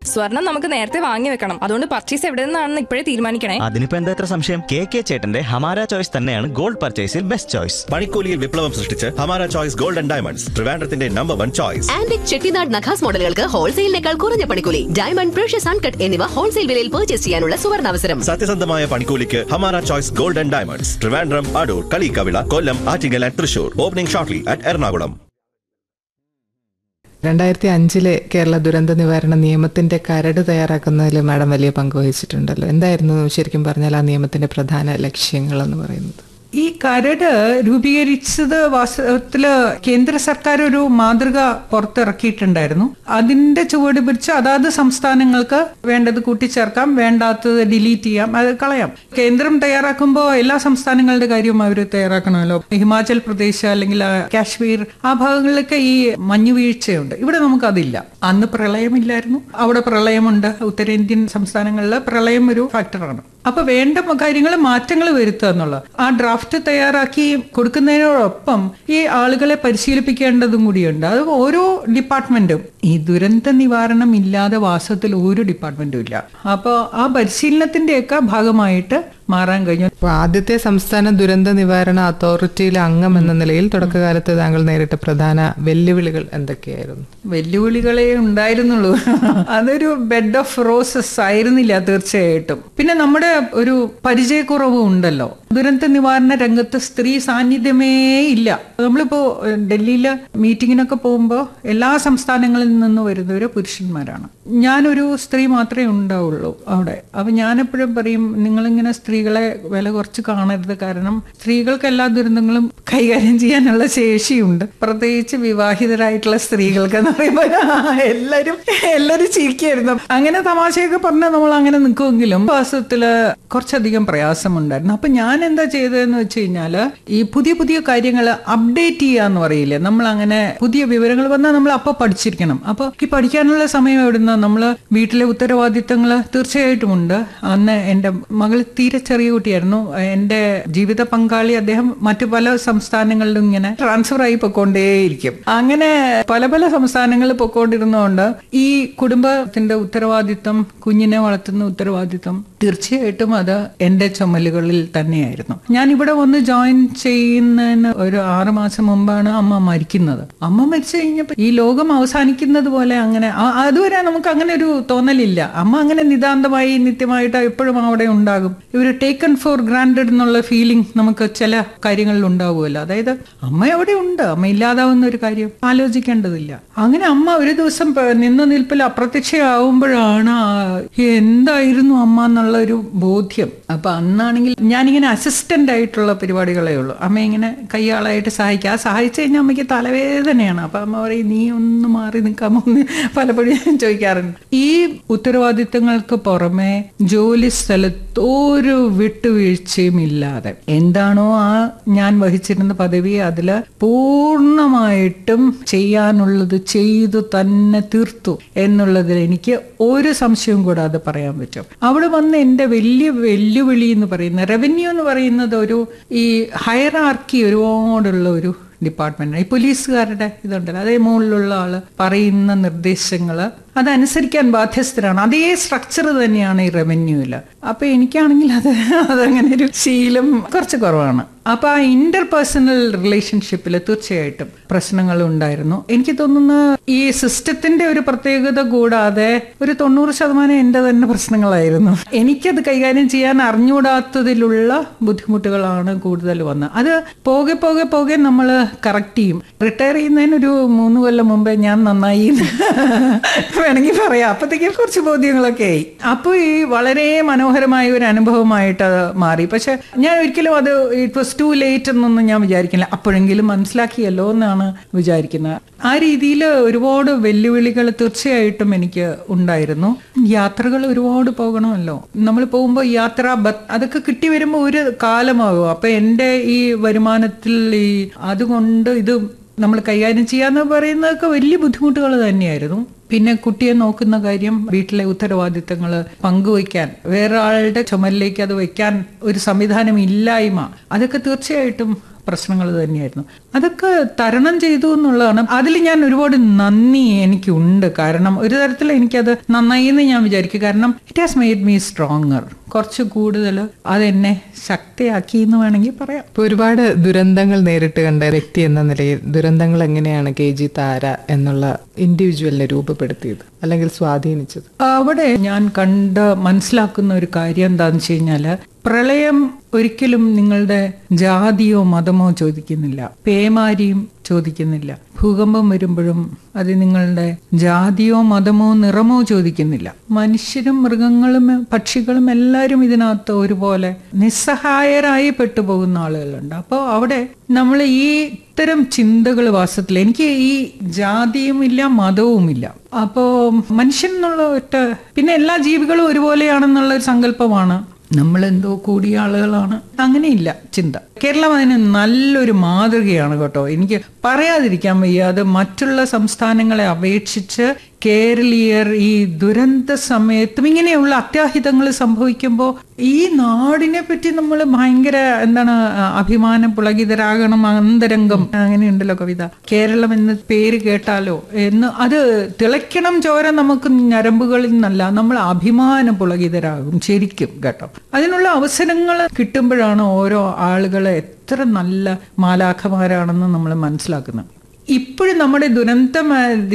സ്വർണം നമുക്ക് നേരത്തെ വാങ്ങി വെക്കണം അതുകൊണ്ട് പർച്ചേസ് എവിടെ നിന്നാണെന്ന് ഇപ്പോഴേ തീരുമാനിക്കണേ അതിനിപ്പോ എന്താ ഇത്ര സംശയം കെ കെ ചേട്ടന്റെ ഹമാര ചോയ്സ് തന്നെയാണ് ഗോൾഡ് പർച്ചേസിൽ ബെസ്റ്റ് ചോയ്സ് പണിക്കൂലിയിൽ വിപ്ലവം സൃഷ്ടിച്ച് Hamara choice gold and diamonds ട്രിവാൻഡ്രത്തിന്റെ number one choice antique Chettinad നഖാസ് മോഡലുകൾക്ക് ഹോൾസെയിലിനേക്കാൾ കുറഞ്ഞ പണിക്കൂലി ഡയമണ്ട് പ്രഷ്യസ് അൺകട്ട് എന്നിവ ഹോൾസെയിൽ വിലയിൽ പർച്ചേസ് ചെയ്യാനുള്ള സുവർണാവസരം സത്യസന്ധമായ പണിക്കൂലിക്ക് Hamara choice gold and diamonds Trivandrum Adoor Kalikkavila Kollam Attingal and Thrissur opening shortly at Ernakulam രണ്ടായിരത്തി അഞ്ചിലെ കേരള ദുരന്ത നിവാരണ നിയമത്തിന്റെ കരട് തയ്യാറാക്കുന്നതിൽ മാഡം വലിയ പങ്ക് വഹിച്ചിട്ടുണ്ടല്ലോ എന്തായിരുന്നു ശരിക്കും പറഞ്ഞാൽ ആ നിയമത്തിന്റെ പ്രധാന ലക്ഷ്യങ്ങൾ എന്ന് പറയുന്നത് ഈ കരട് രൂപീകരിച്ചത് വാസ്തവത്തില് കേന്ദ്ര സർക്കാർ ഒരു മാതൃക പുറത്തിറക്കിയിട്ടുണ്ടായിരുന്നു അതിന്റെ ചുവട് പിടിച്ച് അതാത് സംസ്ഥാനങ്ങൾക്ക് വേണ്ടത് കൂട്ടിച്ചേർക്കാം വേണ്ടാത്തത് ഡിലീറ്റ് ചെയ്യാം അത് കളയാം കേന്ദ്രം തയ്യാറാക്കുമ്പോൾ എല്ലാ സംസ്ഥാനങ്ങളുടെ കാര്യവും അവർ തയ്യാറാക്കണമല്ലോ ഹിമാചൽ പ്രദേശ് അല്ലെങ്കിൽ ആ, കാശ്മീർ ആ ഭാഗങ്ങളിലൊക്കെ ഈ മഞ്ഞുവീഴ്ചയുണ്ട് ഇവിടെ നമുക്കതില്ല അന്ന് പ്രളയമില്ലായിരുന്നു അവിടെ പ്രളയമുണ്ട് ഉത്തരേന്ത്യൻ സംസ്ഥാനങ്ങളിൽ പ്രളയം ഒരു ഫാക്ടറാണ് അപ്പൊ വേണ്ട കാര്യങ്ങൾ മാറ്റങ്ങൾ വരുത്തുക എന്നുള്ളത് ആ ഡ്രാഫ്റ്റ് തയ്യാറാക്കി കൊടുക്കുന്നതിനോടൊപ്പം ഈ ആളുകളെ പരിശീലിപ്പിക്കേണ്ടതും കൂടിയുണ്ട് അത് ഓരോ ഡിപ്പാർട്ട്മെന്റും ഈ ദുരന്ത നിവാരണം ഇല്ലാതെ വാസത്തിൽ ഒരു ഡിപ്പാർട്ട്മെന്റും ഇല്ല അപ്പോൾ ആ പരിശീലനത്തിന്റെയൊക്കെ ഭാഗമായിട്ട് മാറാൻ കഴിഞ്ഞു അപ്പോൾ ആദ്യത്തെ സംസ്ഥാന ദുരന്ത നിവാരണ അതോറിറ്റിയിലെ അംഗം എന്ന നിലയിൽ തുടക്കകാലത്ത് താങ്കൾ നേരിട്ട പ്രധാന വെല്ലുവിളികൾ എന്തൊക്കെയായിരുന്നു വെല്ലുവിളികളെ ഉണ്ടായിരുന്നുള്ളൂ അതൊരു ബെഡ് ഓഫ് റോസസ് ആയിരുന്നില്ല തീർച്ചയായിട്ടും പിന്നെ നമ്മുടെ ഒരു പരിചയക്കുറവും ഉണ്ടല്ലോ ദുരന്ത നിവാരണ രംഗത്ത് സ്ത്രീ സാന്നിധ്യമേ ഇല്ല നമ്മളിപ്പോ ഏഹ്, ഡൽഹിയില് മീറ്റിങ്ങിനൊക്കെ പോകുമ്പോൾ എല്ലാ സംസ്ഥാനങ്ങളിൽ നിന്ന് വരുന്നവര് പുരുഷന്മാരാണ് ഞാനൊരു സ്ത്രീ മാത്രമേ ഉണ്ടാവുള്ളൂ അവിടെ അപ്പൊ ഞാനെപ്പോഴും പറയും നിങ്ങളിങ്ങനെ സ്ത്രീകളെ വില കുറച്ച് കാണരുത് കാരണം സ്ത്രീകൾക്ക് എല്ലാ ദുരന്തങ്ങളും കൈകാര്യം ചെയ്യാനുള്ള ശേഷിയുണ്ട് പ്രത്യേകിച്ച് വിവാഹിതരായിട്ടുള്ള സ്ത്രീകൾക്ക് എന്ന് പറയുമ്പോൾ എല്ലാരും എല്ലാരും ചിരിക്കായിരുന്നു അങ്ങനെ തമാശയൊക്കെ പറഞ്ഞാൽ നമ്മൾ അങ്ങനെ നിൽക്കുമെങ്കിലും വാസ്തവത്തില് കുറച്ചധികം പ്രയാസമുണ്ടായിരുന്നു അപ്പൊ ഞാൻ എന്താ ചെയ്തതെന്ന് വെച്ച് കഴിഞ്ഞാല് ഈ പുതിയ പുതിയ കാര്യങ്ങൾ അപ്ഡേറ്റ് ചെയ്യാന്ന് പറയില്ലേ നമ്മൾ അങ്ങനെ പുതിയ വിവരങ്ങൾ വന്നാൽ നമ്മൾ അപ്പൊ പഠിച്ചിരിക്കണം അപ്പൊ ഈ പഠിക്കാനുള്ള സമയം എവിടുന്ന നമ്മൾ വീട്ടിലെ ഉത്തരവാദിത്തങ്ങൾ തീർച്ചയായിട്ടും ഉണ്ട് അന്ന് എൻ്റെ മകൾ തീരെ ചെറിയ കുട്ടിയായിരുന്നു എൻ്റെ ജീവിത പങ്കാളി അദ്ദേഹം മറ്റു പല സംസ്ഥാനങ്ങളിലും ഇങ്ങനെ ട്രാൻസ്ഫർ ആയി പൊക്കോണ്ടേയിരിക്കും അങ്ങനെ പല പല സംസ്ഥാനങ്ങളിൽ പൊക്കോണ്ടിരുന്നതുകൊണ്ട് ഈ കുടുംബത്തിന്റെ ഉത്തരവാദിത്തം കുഞ്ഞിനെ വളർത്തുന്ന ഉത്തരവാദിത്തം തീർച്ചയായിട്ടും അത് എൻ്റെ ചുമലുകളിൽ തന്നെയായിരുന്നു ഞാൻ ഇവിടെ വന്ന് ജോയിൻ ചെയ്യുന്നതിന് ഒരു ആറു മാസം മുമ്പാണ് അമ്മ മരിക്കുന്നത് അമ്മ മരിച്ചു കഴിഞ്ഞപ്പോൾ ഈ ലോകം അവസാനിക്കുന്നത് പോലെ അങ്ങനെ ആ- അതുവരെ നമുക്ക് അങ്ങനെ ഒരു തോന്നലില്ല അമ്മ അങ്ങനെ നിതാന്തമായി നിത്യമായിട്ട് എപ്പോഴും അവിടെ ഉണ്ടാകും ഇവര് ടേക്കൺ ഫോർ ഗ്രാൻഡഡ് എന്നുള്ള ഫീലിംഗ് നമുക്ക് ചില കാര്യങ്ങളിൽ ഉണ്ടാവുമല്ലോ അതായത് അമ്മ അവിടെ ഉണ്ട് അമ്മ ഇല്ലാതാവുന്ന ഒരു കാര്യം ആലോചിക്കേണ്ടതില്ല അങ്ങനെ അമ്മ ഒരു ദിവസം പ- നിന്ന നിൽപ്പിൽ അപ്രത്യക്ഷയാവുമ്പോഴാണ് ആ എന്തായിരുന്നു അമ്മ എന്നുള്ള ഒരു ബോധ്യം അപ്പൊ അന്നാണെങ്കിൽ ഞാനിങ്ങനെ അസിസ്റ്റന്റ് ആയിട്ടുള്ള പരിപാടികളേ ഉള്ളൂ അമ്മ ഇങ്ങനെ കയ്യാളായിട്ട് സഹായിക്കുക ആ സഹായിച്ചു കഴിഞ്ഞാൽ അമ്മയ്ക്ക് തലവേദനയാണ് അപ്പൊ അമ്മ പറയും നീ ഒന്ന് മാറി നിൽക്കാമോ എന്ന് പലപ്പോഴും ഞാൻ ചോദിക്കാറുണ്ട് ഈ ഉത്തരവാദിത്തങ്ങൾക്ക് പുറമെ ജോലി സ്ഥലത്ത് ഒരു വിട്ടുവീഴ്ചയും ഇല്ലാതെ എന്താണോ ആ ഞാൻ വഹിച്ചിരുന്ന പദവി അതില് പൂർണ്ണമായിട്ടും ചെയ്യാനുള്ളത് ചെയ്തു തന്നെ തീർത്തു എന്നുള്ളതിൽ എനിക്ക് ഒരു സംശയവും കൂടാതെ പറയാൻ പറ്റും അവിടെ വന്ന് എൻ്റെ വലിയ വെല്ലുവിളി എന്ന് പറയുന്ന റവന്യൂ എന്ന് പറയുന്നത് ഒരു ഈ ഹയറാർക്കി ഒരുപാടുള്ള ഒരു ഡിപ്പാർട്ട്മെന്റ് ഈ പോലീസുകാരുടെ ഇതുണ്ടല്ലോ അതേ മുകളിലുള്ള ആള് പറയുന്ന നിർദ്ദേശങ്ങള് അതനുസരിക്കാൻ ബാധ്യസ്ഥരാണ് അതേ സ്ട്രക്ചർ തന്നെയാണ് ഈ റവന്യൂവില് അപ്പൊ എനിക്കാണെങ്കിൽ അത് അതങ്ങനെ ഒരു ശീലം കുറച്ച് കുറവാണ് അപ്പൊ ആ ഇന്റർ പേഴ്സണൽ റിലേഷൻഷിപ്പിൽ തീർച്ചയായിട്ടും പ്രശ്നങ്ങൾ ഉണ്ടായിരുന്നു എനിക്ക് തോന്നുന്നു ഈ സിസ്റ്റത്തിന്റെ ഒരു പ്രത്യേകത കൂടാതെ ഒരു തൊണ്ണൂറ് ശതമാനം എന്റെ തന്നെ പ്രശ്നങ്ങളായിരുന്നു എനിക്കത് കൈകാര്യം ചെയ്യാൻ അറിഞ്ഞുകൂടാത്തതിലുള്ള ബുദ്ധിമുട്ടുകളാണ് കൂടുതൽ വന്നത് അത് പോകെ പോകെ പോകെ നമ്മൾ കറക്റ്റ് ചെയ്യും റിട്ടയർ ചെയ്യുന്നതിന് ഒരു മൂന്ന് കൊല്ലം മുമ്പേ ഞാൻ നന്നായി എന്ന് വേണമെങ്കിൽ പറയാം അപ്പത്തേക്കും കുറച്ച് ബോധ്യങ്ങളൊക്കെ ആയി അപ്പോൾ ഈ വളരെ മനോഹരമായ ഒരു അനുഭവമായിട്ട് അത് മാറി പക്ഷെ ഞാൻ ഒരിക്കലും അത് ഇറ്റ് വാസ് ടു ലേറ്റ് എന്നൊന്നും ഞാൻ വിചാരിക്കില്ല അപ്പോഴെങ്കിലും മനസ്സിലാക്കിയല്ലോ എന്നാണ് വിചാരിക്കുന്നത് ആ രീതിയിൽ ഒരുപാട് വെല്ലുവിളികൾ തീർച്ചയായിട്ടും എനിക്ക് ഉണ്ടായിരുന്നു യാത്രകൾ ഒരുപാട് പോകണമല്ലോ നമ്മൾ പോകുമ്പോൾ യാത്ര ബ- അതൊക്കെ കിട്ടി വരുമ്പോൾ ഒരു കാലമാകും അപ്പൊ എൻ്റെ ഈ വരുമാനത്തിൽ ഈ അതുകൊണ്ട് ഇത് നമ്മൾ കൈകാര്യം ചെയ്യാന്ന് പറയുന്നതൊക്കെ വലിയ ബുദ്ധിമുട്ടുകൾ തന്നെയായിരുന്നു പിന്നെ കുട്ടിയെ നോക്കുന്ന കാര്യം വീട്ടിലെ ഉത്തരവാദിത്തങ്ങൾ പങ്കുവയ്ക്കാൻ വേറെ ആളുടെ ചുമലിലേക്ക് അത് വയ്ക്കാൻ ഒരു സംവിധാനം ഇല്ലായ്മ അതൊക്കെ തീർച്ചയായിട്ടും പ്രശ്നങ്ങൾ തന്നെയായിരുന്നു അതൊക്കെ തരണം ചെയ്തു എന്നുള്ളതാണ് അതിൽ ഞാൻ ഒരുപാട് നന്ദി എനിക്കുണ്ട് കാരണം ഒരു തരത്തിൽ എനിക്കത് നന്നായി എന്ന് ഞാൻ വിചാരിക്കും കാരണം it has made me stronger കുറച്ച് കൂടുതൽ അതെന്നെ ശക്തിയാക്കി എന്ന് വേണമെങ്കിൽ പറയാം ഇപ്പൊ ഒരുപാട് ദുരന്തങ്ങൾ നേരിട്ട് കണ്ട വ്യക്തി എന്ന നിലയിൽ ദുരന്തങ്ങൾ എങ്ങനെയാണ് കെ ജി താര എന്നുള്ള ഇൻഡിവിജ്വലിനെ രൂപപ്പെടുത്തിയത് അല്ലെങ്കിൽ സ്വാധീനിച്ചത് അവിടെ ഞാൻ കണ്ട് മനസ്സിലാക്കുന്ന ഒരു കാര്യം എന്താണെന്ന് വെച്ച് കഴിഞ്ഞാല് പ്രളയം ഒരിക്കലും നിങ്ങളുടെ ജാതിയോ മതമോ ചോദിക്കുന്നില്ല പേമാരിയും ചോദിക്കുന്നില്ല ഭൂകമ്പം വരുമ്പോഴും അത് നിങ്ങളുടെ ജാതിയോ മതമോ നിറമോ ചോദിക്കുന്നില്ല മനുഷ്യരും മൃഗങ്ങളും പക്ഷികളും എല്ലാവരും ഇതിനകത്ത് ഒരുപോലെ നിസ്സഹായരായി പെട്ടുപോകുന്ന ആളുകളുണ്ട് അപ്പോൾ അവിടെ നമ്മൾ ഈ ഇത്തരം ചിന്തകൾ വാസ്തവത്തിൽ എനിക്ക് ഈ ജാതിയും ഇല്ല മതവും ഇല്ല അപ്പോ മനുഷ്യൻ എന്നുള്ള ഒറ്റ പിന്നെ എല്ലാ ജീവികളും ഒരുപോലെയാണെന്നുള്ള ഒരു സങ്കല്പമാണ് നമ്മൾ എന്തോ കൂടിയ ആളുകളാണ് അങ്ങനെയില്ല ചിന്ത കേരളം അതിന് നല്ലൊരു മാതൃകയാണ് കേട്ടോ എനിക്ക് പറയാതിരിക്കാൻ വയ്യ അത് മറ്റുള്ള സംസ്ഥാനങ്ങളെ അപേക്ഷിച്ച് കേരളീയർ ഈ ദുരന്ത സമയത്തും ഇങ്ങനെയുള്ള അത്യാഹിതങ്ങൾ സംഭവിക്കുമ്പോൾ ഈ നാടിനെ പറ്റി നമ്മൾ ഭയങ്കര എന്താണ് അഭിമാന പുളകിതരാകണം അന്തരംഗം അങ്ങനെയുണ്ടല്ലോ കവിത കേരളം എന്ന പേര് കേട്ടാലോ എന്ന് അത് തിളയ്ക്കണം ചോര നമുക്ക് ഞരമ്പുകളിൽ നിന്നല്ല നമ്മൾ അഭിമാന പുളകിതരാകും ശരിക്കും കേട്ടോ അതിനുള്ള അവസരങ്ങൾ കിട്ടുമ്പോഴാണ് ഓരോ ആളുകളെ എത്ര നല്ല മാലാഖമാരാണെന്ന് നമ്മൾ മനസ്സിലാക്കുന്നത് ഇപ്പോഴും നമ്മുടെ ദുരന്തം